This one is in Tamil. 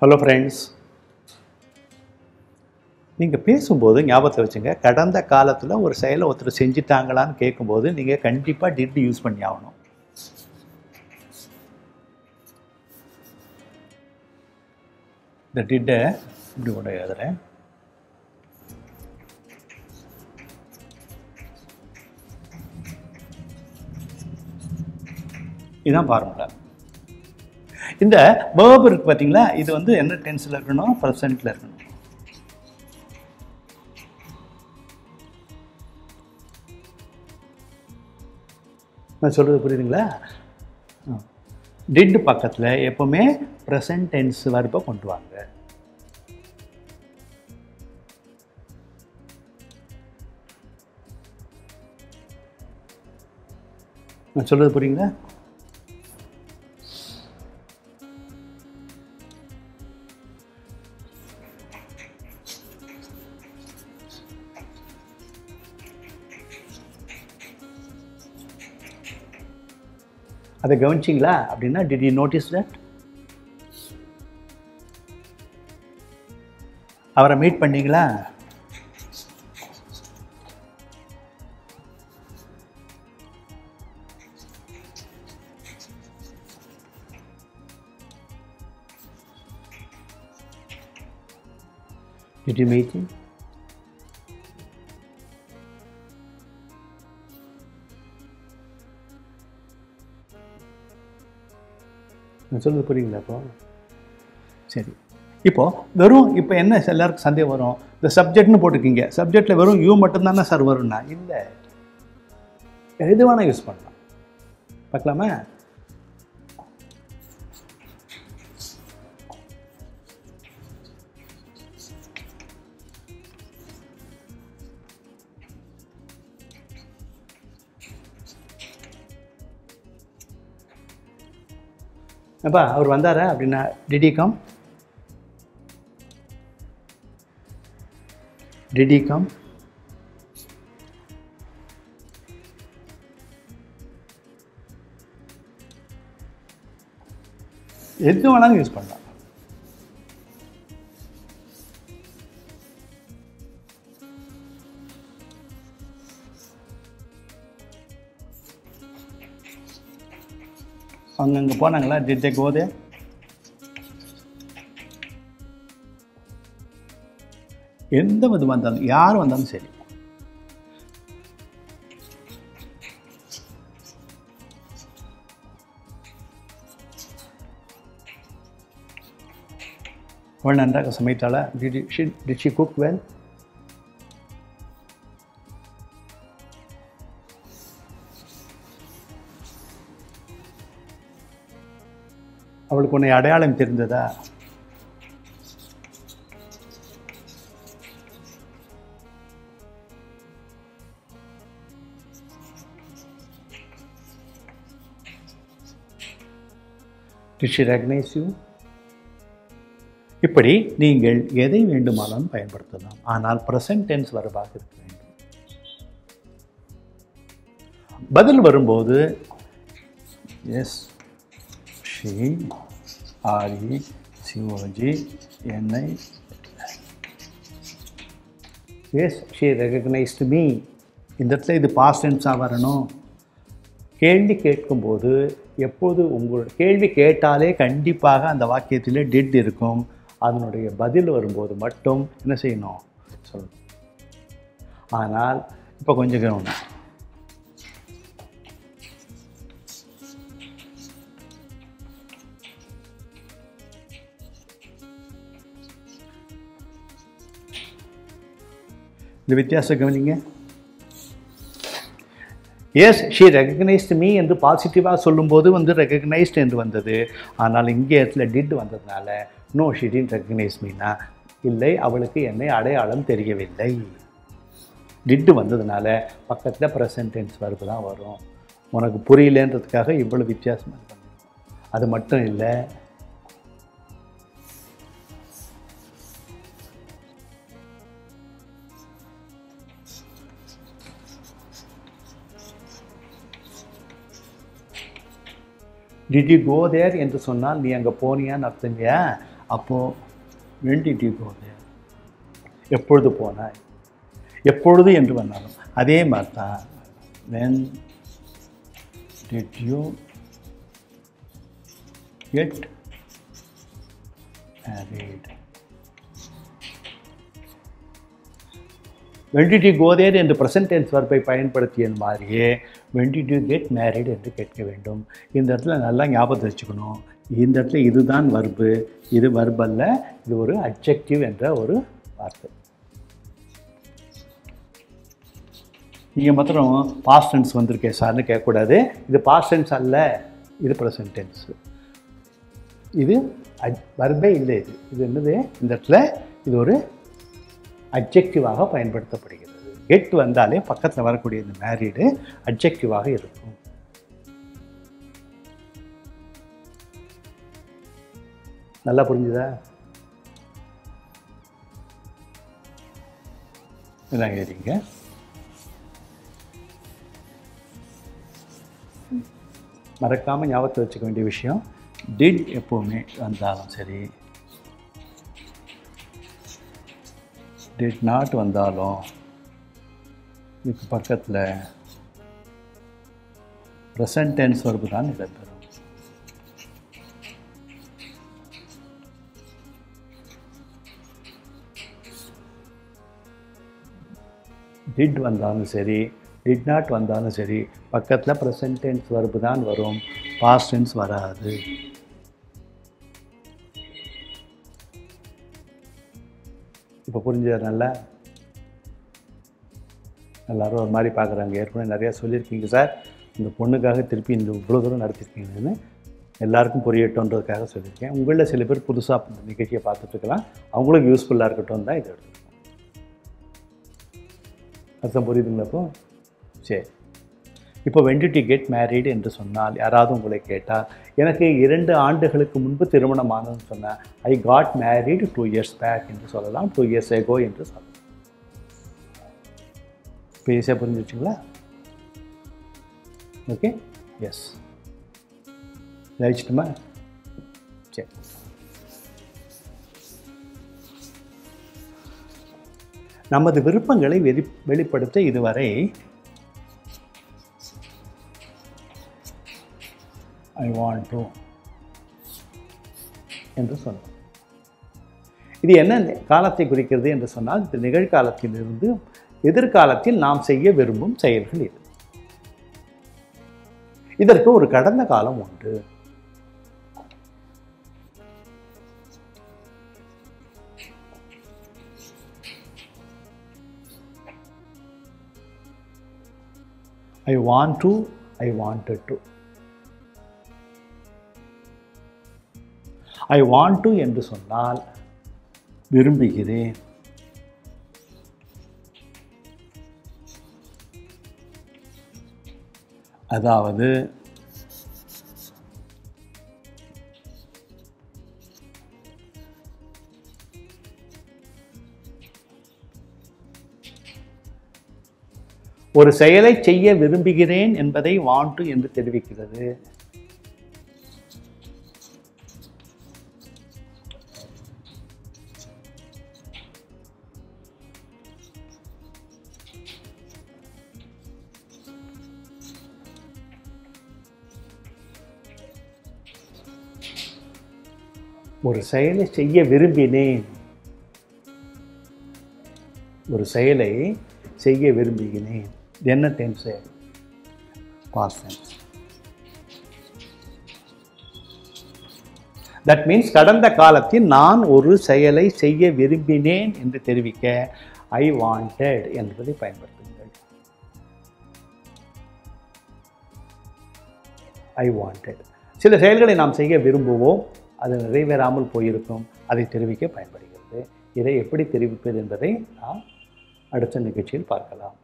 ஹலோ ஃப்ரெண்ட்ஸ் நீங்கள் பேசும்போது ஞாபகத்தை வச்சுங்க கடந்த காலத்தில் ஒரு செயலை ஒருத்தர் செஞ்சிட்டாங்களான்னு கேட்கும்போது நீங்கள் கண்டிப்பாக டிட் யூஸ் பண்ணி ஆகணும் இந்த டிட்டை இப்படி கூட எழுதுறேன் இதுதான் ஃபார்முலா இந்த வேர்ப் இருக்கு பார்த்தீங்களா இது வந்து என்ன டென்ஸில் இருக்கணும் ப்ரெசண்ட்டில் இருக்கணும் நான் சொல்கிறது புரியுதுங்களா டிட் பக்கத்தில் எப்போவுமே ப்ரெசன்ட் டென்ஸ் வர்ப்பை கொண்டு வாங்க நான் சொல்கிறது புரியுங்களா அதை கவனிச்சிங்களா அப்படின்னா டிட் யூ நோட்டீஸ் தட் அவரை மீட் பண்ணீங்களா Did you meet him? நான் சொல்றது புரியுங்களா இப்போ சரி இப்போ வெறும் இப்போ என்ன எல்லாருக்கும் சந்தேகம் வரும் இந்த சப்ஜெக்ட்னு போட்டிருக்கீங்க சப்ஜெக்டில் வெறும் யூ மட்டும்தானே சார் வரும்னா இல்லை எது வேணால் யூஸ் பண்ணலாம் பார்க்கலாமா அப்பா அவர் வந்தாரா அப்படின்னா டிடி கம் டிடி கம் எது வேணாலும் யூஸ் பண்ணலாம் அவங்க அங்கே போனாங்களா டிட் தே கோதே எந்த விதமாக இருந்தாலும் யார் வந்தாலும் சரி அவள் நன்றாக சமைத்தாளா did she did she cook well அவளுக்கு உன்னை அடையாளம் தெரிந்ததா Did she recognize you? இப்படி நீங்கள் எதை வேண்டுமானாலும் பயன்படுத்தலாம் ஆனால் ப்ரெசன்ட் டென்ஸ் வரபாக இருக்க வேண்டும் பதில் வரும்போது எஸ் ஷி ஆரி சிவோஜி என்னை எஸ் ஷி ரெகக்னைஸ்டு மீ இந்த இடத்துல இது பாஸ்ட் டென்ஸாக வரணும் கேள்வி கேட்கும்போது எப்போது உங்களோட கேள்வி கேட்டாலே கண்டிப்பாக அந்த வாக்கியத்தில் டிட் இருக்கும் அதனுடைய பதில் வரும்போது மட்டும் என்ன செய்யணும் சொல்லணும் ஆனால் இப்போ கொஞ்சம் கவனம் இந்த வித்தியாசம் கவனிங்க எஸ் ஷீ ரெகக்னைஸ்டு மீ என்று பாசிட்டிவாக சொல்லும்போது வந்து ரெகக்னைஸ்டு என்று வந்தது ஆனால் இங்கே இடத்துல டிட் வந்ததுனால நோ ஷீ டின் ரெகக்னைஸ் மீனா இல்லை அவளுக்கு என்னை அடையாளம் தெரியவில்லை டிட்டு வந்ததுனால பக்கத்தில் ப்ரெசன்ட் டென்ஸ் வருது தான் வரும் உனக்கு புரியலன்றதுக்காக இவ்வளோ வித்தியாசமாக இது பண்ணிருக்கோம் அது மட்டும் இல்லை டிட் யூ கோ தேர் என்று சொன்னால் நீ அங்கே போனியான்னு அர்த்தம் இல்லையா அப்போது வெண்டிட்டி போகுது எப்பொழுது போனாய் எப்பொழுது என்று வந்தாலும் அதே மாதிரி தான் when did you get married வெண்டிட்டி கோதேர் என்று ப்ரெசன்ட் டென்ஸ் வர்பை பயன்படுத்தியது மாதிரியே வெண்டிட்டி கெட் மேரிட் என்று கேட்க வேண்டும் இந்த இடத்துல நல்லா ஞாபகத்தை வச்சுக்கணும் இந்த இடத்துல இதுதான் வர்பு இது வர்பல்ல இது ஒரு அப்ஜெக்டிவ் என்ற ஒரு வார்த்தை நீங்கள் மாத்திரம் பாஸ்ட் டென்ஸ் வந்திருக்கேன் சார்னு கேட்கக்கூடாது இது பாஸ்ட் டென்ஸ் அல்ல இது ப்ரெசன்ட் டென்ஸ் இது வர்பே இல்லை இது இது என்னது இந்த இடத்துல இது ஒரு அப்ஜெக்டிவாக பயன்படுத்தப்படுகிறது கெட் வந்தாலே பக்கத்தில் வரக்கூடிய இந்த மேரீடு அப்ஜெக்டிவாக இருக்கும் நல்லா புரிஞ்சுதா இதாங்க ஏறிங்க மறக்காமல் ஞாபகத்தை வச்சுக்க வேண்டிய விஷயம் டிட் எப்போவுமே வந்தாலும் சரி டிட் நாட் வந்தாலும் இதுக்கு பக்கத்தில் ப்ரெசன்ட் டென்ஸ் வரப்பு தான் இடம்பெறும் டிட் வந்தாலும் சரி டிட் நாட் வந்தாலும் சரி பக்கத்தில் ப்ரெசன்ட் டென்ஸ் வரப்பு தான் வரும் பாஸ்ட் டென்ஸ் வராது இப்போ புரிஞ்சது நல்லா எல்லாரும் ஒரு மாதிரி பார்க்குறாங்க ஏற்கனவே நிறையா சொல்லியிருக்கீங்க சார் இந்த பொண்ணுக்காக திருப்பி இந்த இவ்வளோ தூரம் நடத்திருக்கீங்கன்னு எல்லாருக்கும் புரியட்டும்ன்றதுக்காக சொல்லியிருக்கேன் உங்களில் சில பேர் புதுசாக இந்த நிகழ்ச்சியை பார்த்துட்டு இருக்கலாம் அவங்களுக்கு யூஸ்ஃபுல்லாக இருக்கட்டும் தான் இதை எடுத்துக்கணும் அர்த்தம் புரியுதுங்களா இப்போ சரி இப்போ வென் டு கெட் மேரீடு என்று சொன்னால் யாராவது உங்களை கேட்டால் எனக்கு இரண்டு ஆண்டுகளுக்கு முன்பு திருமணம் ஆனதுன்னு சொன்னேன் I got married two years back என்று சொல்லலாம் டூ இயர்ஸ் எகோ என்று சொல்லலாம் இப்போ ஈஸியாக புரிஞ்சிச்சுங்களா ஓகே எஸ் ஜெயிச்சிட்டுமா சரி நமது விருப்பங்களை வெளி வெளிப்படுத்த இதுவரை ஐ வாண்ட் டு என்று சொன்னோம் இது என்ன காலத்தை குறிக்கிறது என்று சொன்னால் இந்த நிகழ்காலத்திலிருந்து எதிர்காலத்தில் நாம் செய்ய விரும்பும் செயல்கள் இது இதற்கு ஒரு கடந்த காலம் உண்டு I want to I wanted to I want to என்று சொன்னால் விரும்புகிறேன் அதாவது ஒரு செயலை செய்ய விரும்புகிறேன் என்பதை வாண்ட் என்று தெரிவிக்கிறது ஒரு செயலை செய்ய விரும்பினேன் ஒரு செயலை செய்ய விரும்புகிறேன் இது என்ன tense past tense that means கடந்த காலத்தில் நான் ஒரு செயலை செய்ய விரும்பினேன் என்று தெரிவிக்க ஐ வாண்டட் என்பதை பயன்படுத்துங்கள் ஐ வாண்டட் சில செயல்களை நாம் செய்ய விரும்புவோம் அது நிறைவேறாமல் போயிருக்கும் அதை தெரிவிக்க பயன்படுகிறது இதை எப்படி தெரிவிப்பது என்பதை நாம் அடுத்த நிகழ்ச்சியில் பார்க்கலாம்